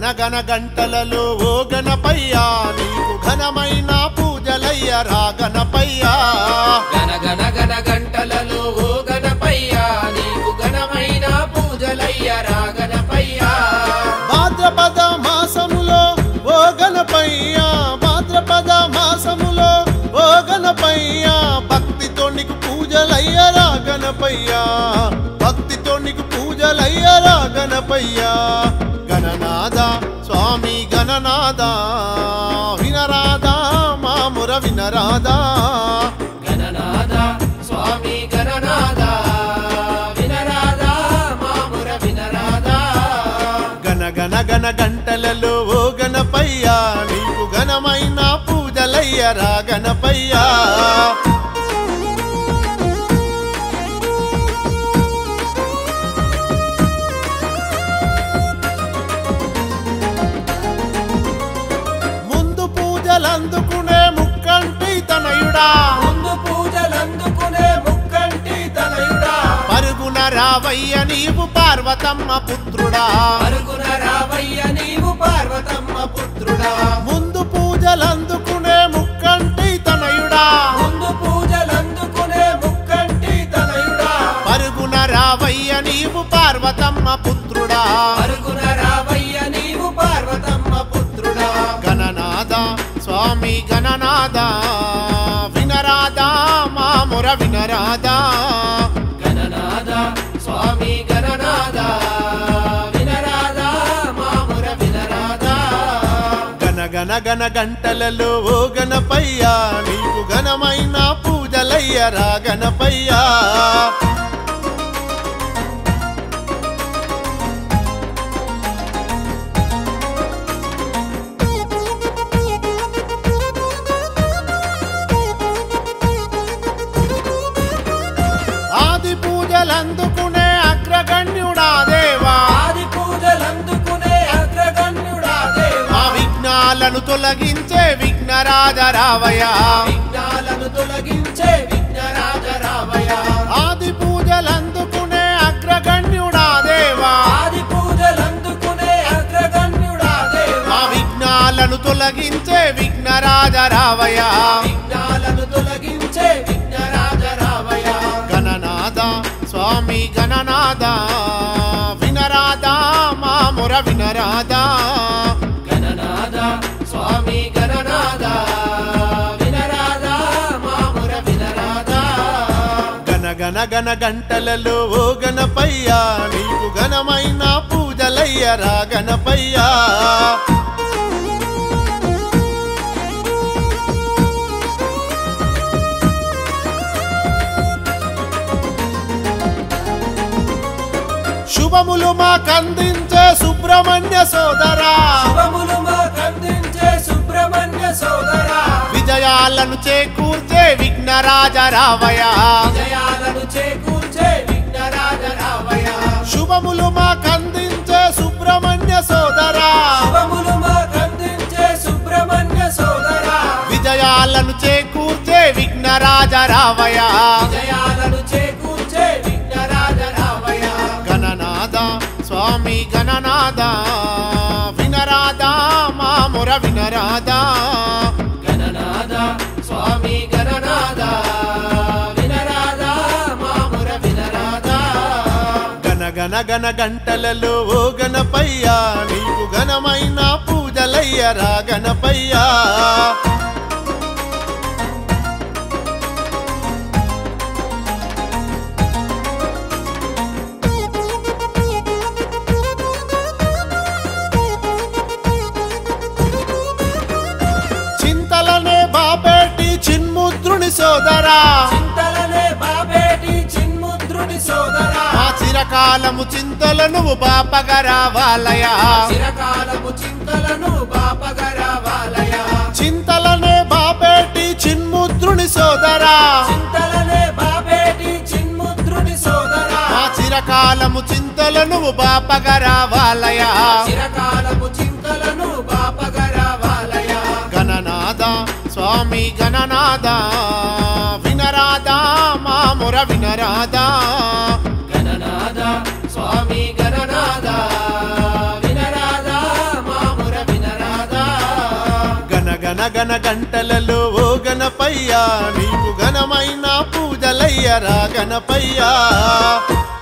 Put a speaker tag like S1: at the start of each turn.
S1: గన గంటలలో ఓ గణపయ్యా నీకు ఘనమైన పూజలయ్య రా గణపయ్యా
S2: గన గన గన గంటలలో ఓ గణపయ్యా నీకు ఘనమైన పూజలయ్యరా గణపయ్యా
S1: భాద్రపద మాసములో ఓ గణపయ్యా భాద్రపద మాసములో ఓ గణపయ్యా భక్తితో నీకు పూజలయ్యరా గణపయ్యా భక్తితో నీకు పూజలయ్యరా గణపయ్యా గణనాద స్వామి గణనాద వినరాదా మాముర వినరాదా
S2: గణనాద స్వామి గణనాద వినరాదా మాముర వినరాదా
S1: గణ గణ గణ గంటలలో ఓ గణపయ్యా నీకు ఘనమైన పూజలయ్యరా గణపయ్యా ముందు పూజలందుకునే ముక్కంటి తనయుడా
S2: ముందు పూజలందుకునే ముక్కంటి తనయుడా
S1: పరుగున రావయ్య నీవు పార్వతమ్మ పుత్రుడా
S2: పరుగున రావయ్య నీవు పార్వతమ్మ పుత్రుడా
S1: ముందు పూజలందుకునే ముక్కంటి తనయుడా
S2: ముందు పూజలందుకునే ముక్కంటి తనయుడా
S1: పరుగున రావయ్య నీవు పార్వతమ్మ పుత్రుడా
S2: పరుగున రావయ్య నీవు పార్వతమ్మ పుత్రుడా
S1: గణనాద స్వామి గణనాద వినరాదా మాముర వినరాదా
S2: గణనాద స్వామి గణనాద వినరాదా మాముర వినరాదా
S1: గణ గణ గణ గంటలలో ఓ గణపయ్యా నీకు ఘనమైన పూజలయ్యరా గణపయ్యా ఆది పూజలందుకునే అగ్రగణ్యుడా దేవా
S2: ఆది పూజలందుకునే అగ్రగణ్యుడా దేవా
S1: మా విఘ్నాలను తొలగించే విఘ్నరాజ రావయ్యా
S2: విఘ్నాలను తొలగించే విఘ్నరాజ రావయ
S1: ఆది పూజలందుకునే అగ్రగణ్యుడా దేవా
S2: ఆది పూజలందుకునే అగ్రగణ్యుడా దేవా
S1: మా విఘ్నాలను తొలగించే విఘ్నరాజ రావయ్యా
S2: విఘ్నాలను తొలగించే విఘ్నరాజ రావయ
S1: గణనాద స్వామి గణనాద వినరాదా మాముర వినరాదా
S2: గణనాద స్వామి గణనాద వినరాదా మాముర వినరాదా
S1: గణ గణ గణ గంటలలో ఓ గణపయ్యా నీకు ఘనమైన పూజలయ్యరా గణపయ్యా శుభములు మాకందించే సుబ్రహ్మణ్య సోదరా
S2: శుభములు మాకందించే సుబ్రహ్మణ్య సోదరా
S1: విజయాలను చేకూర్చే విఘ్నరాజ రావయా
S2: జయాలను చేకూర్చే విఘ్నరాజ రావయ
S1: శుభములు మాకందించే సుబ్రహ్మణ్య సోదరా
S2: శుభములు మాకందించే సుబ్రహ్మణ్య సోదరా
S1: విజయాలను చేకూర్చే విఘ్నరాజ రావయా
S2: జయాలను చేకూర్చే విఘ్నరాజ రావయ
S1: గణనాద స్వామి గణనాద వినరాదా మాముర వినరాదా
S2: గణనాద స్వామి గణనాద వినరాదా మాముర వినరాదా
S1: గణ గణ గణ గంటలలో ఓ గణపయ్యా నీకు ఘనమైన పూజలయ్యరా గణపయ్యా చింతలనే బాబేటి చిన్ముద్రుని సోదరా
S2: చింతలనే బాబేటి చిన్ముద్రుని సోదరా
S1: మా చిరకాలము చింతలను బాపగరావాలయా
S2: చిరకాలము చింతలను బాపగరావాలయ
S1: చింతలనే బాబేటి చిన్ముద్రుని సోదరా
S2: చింతలనే బాబేటి చిన్ముద్రుని సోదరా
S1: మా చిరకాలము చింతలను బాపగరావాలయా
S2: చిరకాలము చింతలను బాపగరావాలయ
S1: గణనాద స్వామి గణనాద వినరాదా మాముర వినరాదా
S2: గణనాద స్వామి గణనాద వినరాదా మా
S1: గనగన గంటలలో ఓ గణపయ్యా నీకు ఘనమైన పూజలయ్యరా గణపయ్యా